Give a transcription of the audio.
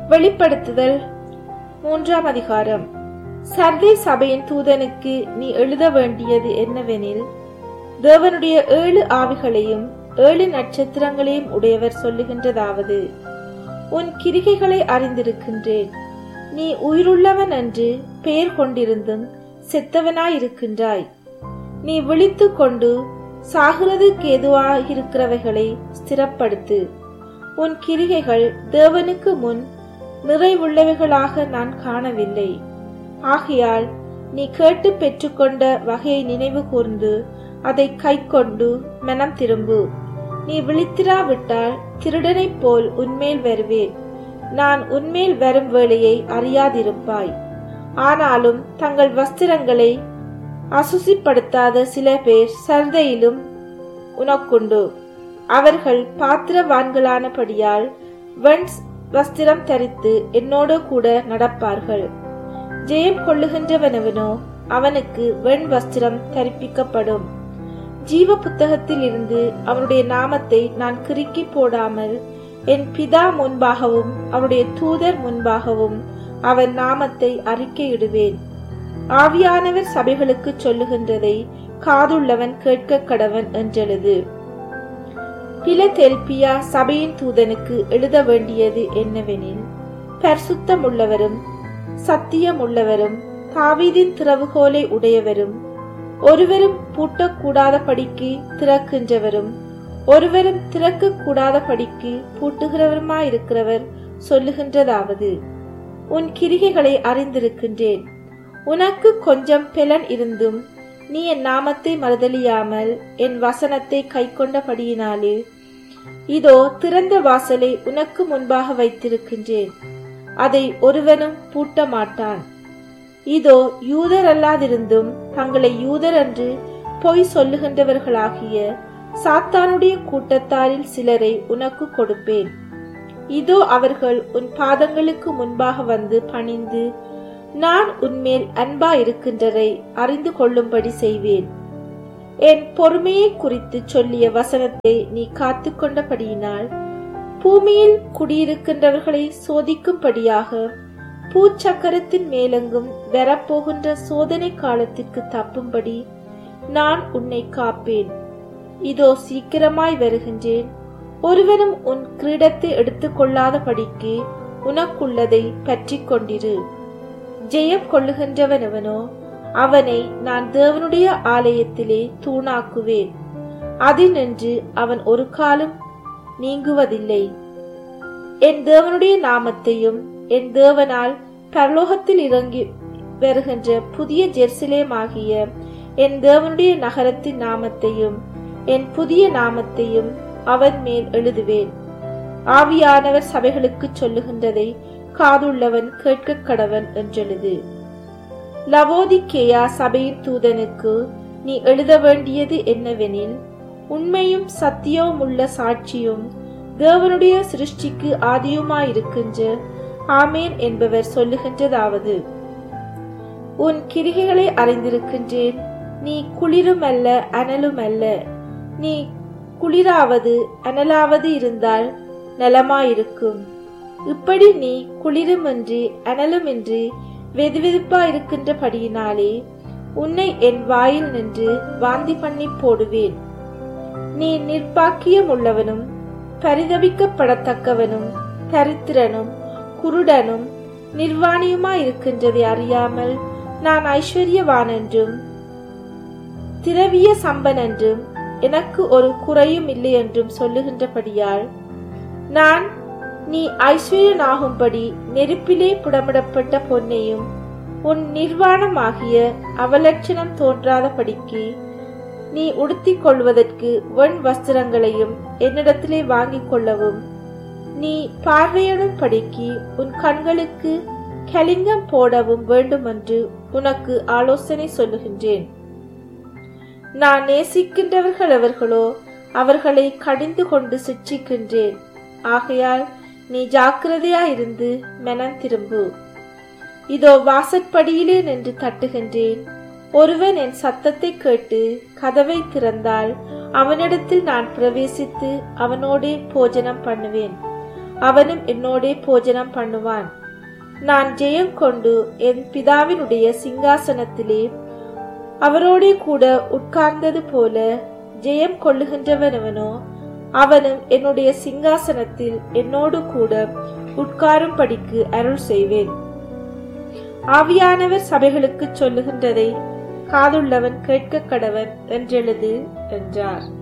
வெளிப்படுத்துதல் மூன்றாம் அதிகாரம் சர்தை சபையின் தூதனுக்கு நீ எழுத வேண்டியது என்னவெனில் தேவனுடைய ஏழு ஆவிகளையும் ஏழு நட்சத்திரங்களையும் உடையவர் சொல்லுகின்றதாவது உன் கிரிகைகளை அறிந்திருக்கின்றேன் நீ உயிருள்ளவன் என்று பெயர் கொண்டிருந்தும் செத்தவனாயிருக்கின்றாய் நீ விழித்துக் கொண்டு சாகிறதுக்கு ஏதுவாயிருக்கிறவைகளை ஸ்திரப்படுத்து உன் கிரிகைகள் தேவனுக்கு முன் நிறைவுள்ளவைகளாக நான் காணவில்லை ஆகையால் நீ கேட்டு பெற்றுக்கொண்ட வகையை நினைவு கூர்ந்து அதை கைக்கொண்டு மனம் திரும்பு நீ விழித்திராவிட்டால் திருடனைப் போல் உன்மேல் வருவேன் நான் உன்மேல் வரும் வேளையை அறியாதிருப்பாய் ஆனாலும் தங்கள் வஸ்திரங்களை அசுசிப்படுத்தாத சில பேர் சர்தையிலும் உனக்குண்டு அவர்கள் பாத்திரவான்களானபடியால் வெண் வஸ்திரம் தரித்து என்னோடு கூட நடப்பார்கள் ஜெயம் கொள்ளுகின்றவனவனோ அவனுக்கு வெண் வஸ்திரம் தரிப்பிக்கப்படும் ஜீவ புத்தகத்தில் இருந்து அவனுடைய நாமத்தை நான் கிறுக்கி போடாமல் என் பிதா முன்பாகவும் அவருடைய தூதர் முன்பாகவும் அவன் நாமத்தை அறிக்கையிடுவேன் ஆவியானவர் சபைகளுக்கு சொல்லுகின்றதை காதுள்ளவன் கேட்க கடவன் என்றெழுது பிலதெல்பியா சபையின் தூதனுக்கு எழுத வேண்டியது என்னவெனில் பரிசுத்தமுள்ளவரும் சத்தியமுள்ளவரும் தாவீதின் திறவுகோலை உடையவரும் ஒருவரும் பூட்டக்கூடாதபடிக்கு திறக்கின்றவரும் ஒருவரும் திறக்கக்கூடாதபடிக்கு பூட்டுகிறவருமாயிருக்கிறவர் சொல்லுகின்றதாவது உன் கிரிகைகளை அறிந்திருக்கின்றேன் உனக்கு கொஞ்சம் பெலன் இருந்தும் நீ என் நாமத்தை மறுதலியாமல் என் வசனத்தை கைக்கொண்டபடியினாலே இதோ திறந்த வாசலை உனக்கு முன்பாக வைத்திருக்கின்றேன் அதை ஒருவனும் பூட்ட மாட்டான் இதோ யூதர் அல்லாதிருந்தும் தங்களை யூதர் என்று பொய் சொல்லுகின்றவர்களாகிய சாத்தானுடைய கூட்டத்தாரில் சிலரை உனக்கு கொடுப்பேன் இதோ அவர்கள் உன் பாதங்களுக்கு முன்பாக வந்து பணிந்து நான் உன்மேல் அன்பா இருக்கின்றதை அறிந்து கொள்ளும்படி செய்வேன் என் பொறுமையை குறித்து சொல்லிய வசனத்தை நீ காத்து கொண்டபடியினால் பூமியில் குடியிருக்கின்றவர்களை சோதிக்கும்படியாக பூச்சக்கரத்தின் மேலெங்கும் வரப்போகின்ற சோதனை காலத்திற்கு தப்பும்படி நான் உன்னை காப்பேன் இதோ சீக்கிரமாய் வருகின்றேன் ஒருவனும் உன் கிரீடத்தை எடுத்துக்கொள்ளாதபடிக்கு உனக்குள்ளதை பற்றி கொண்டிரு ஜெயம் கொள்ளுகின்றவனவனோ அவனை நான் தேவனுடைய ஆலயத்திலே தூணாக்குவேன் அதினின்று அவன் ஒரு காலம் நீங்குவதில்லை என் தேவனுடைய நாமத்தையும் என் தேவனால் பரலோகத்தில் இறங்கி வருகின்ற புதிய ஜெருசலேமாகிய என் தேவனுடைய நகரத்தின் நாமத்தையும் என் புதிய நாமத்தையும் அவன் மேல் எழுதுவேன் ஆவியானவர் சபைகளுக்கு சொல்லுகின்றதை காதுள்ளவன் கேட்க கடவன் என்றெழுது லவோதிக்கேயா சபையின் தூதனுக்கு நீ எழுத வேண்டியது என்னவெனில் உண்மையும் சத்தியமும் உள்ள சாட்சியும் தேவனுடைய சிருஷ்டிக்கு ஆதியுமாயிருக்கின்ற ஆமேன் என்பவர் சொல்லுகின்றதாவது உன் கிரிகைகளை அறிந்திருக்கின்றேன் நீ குளிருமல்ல அனலுமல்ல நீ குளிராவது அனலாவது இருந்தால் நலமாயிருக்கும் இப்படி நீ குளிருமின்றி அனலுமின்றி வெதுவெதுப்பா இருக்கின்றபடியினாலே உன்னை என் வாயில் நின்று வாந்தி பண்ணி போடுவேன் நீ நிர்பாக்கியம் உள்ளவனும் பரிதபிக்கப்படத்தக்கவனும் தரித்திரனும் குருடனும் நிர்வாணியுமாயிருக்கின்றதை அறியாமல் நான் ஐஸ்வர்யவான் என்றும் திரவிய சம்பன் என்றும் எனக்கு ஒரு குறையும் இல்லை என்றும் சொல்லுகின்றபடியால் நான் நீ ஐஸ்வர்யனாகும்படி நெருப்பிலே புடமிடப்பட்ட பொன்னையும் உன் நிர்வாணமாகிய அவலட்சணம் தோன்றாதபடிக்கு நீ உடுத்திக் கொள்வதற்கு வெண் வஸ்திரங்களையும் என்னிடத்திலே வாங்கிக் கொள்ளவும் நீ பார்வையிடும் படிக்கு உன் கண்களுக்கு கலிங்கம் போடவும் வேண்டுமென்று உனக்கு ஆலோசனை சொல்லுகின்றேன் நான் நேசிக்கின்றவர்கள் அவர்களோ அவர்களை கடிந்து கொண்டு சிட்சிக்கின்றேன் ஆகையால் நீ ஜாக்கிரதையாயிருந்து மனம் திரும்பு இதோ வாசற்படியிலே நின்று தட்டுகின்றேன் ஒருவன் என் சத்தத்தை கேட்டு கதவை திறந்தால் அவனிடத்தில் நான் பிரவேசித்து அவனோடே போஜனம் பண்ணுவேன் அவனும் என்னோடே போஜனம் பண்ணுவான் நான் ஜெயம் கொண்டு என் பிதாவினுடைய சிங்காசனத்திலே அவரோடே கூட உட்கார்ந்தது போல ஜெயம் கொள்ளுகின்றவனவனோ அவனும் என்னுடைய சிங்காசனத்தில் என்னோடு கூட உட்காரும்படிக்கு அருள் செய்வேன் ஆவியானவர் சபைகளுக்கு சொல்லுகின்றதை காதுள்ளவன் கேட்க கடவன் என்றெழுது என்றார்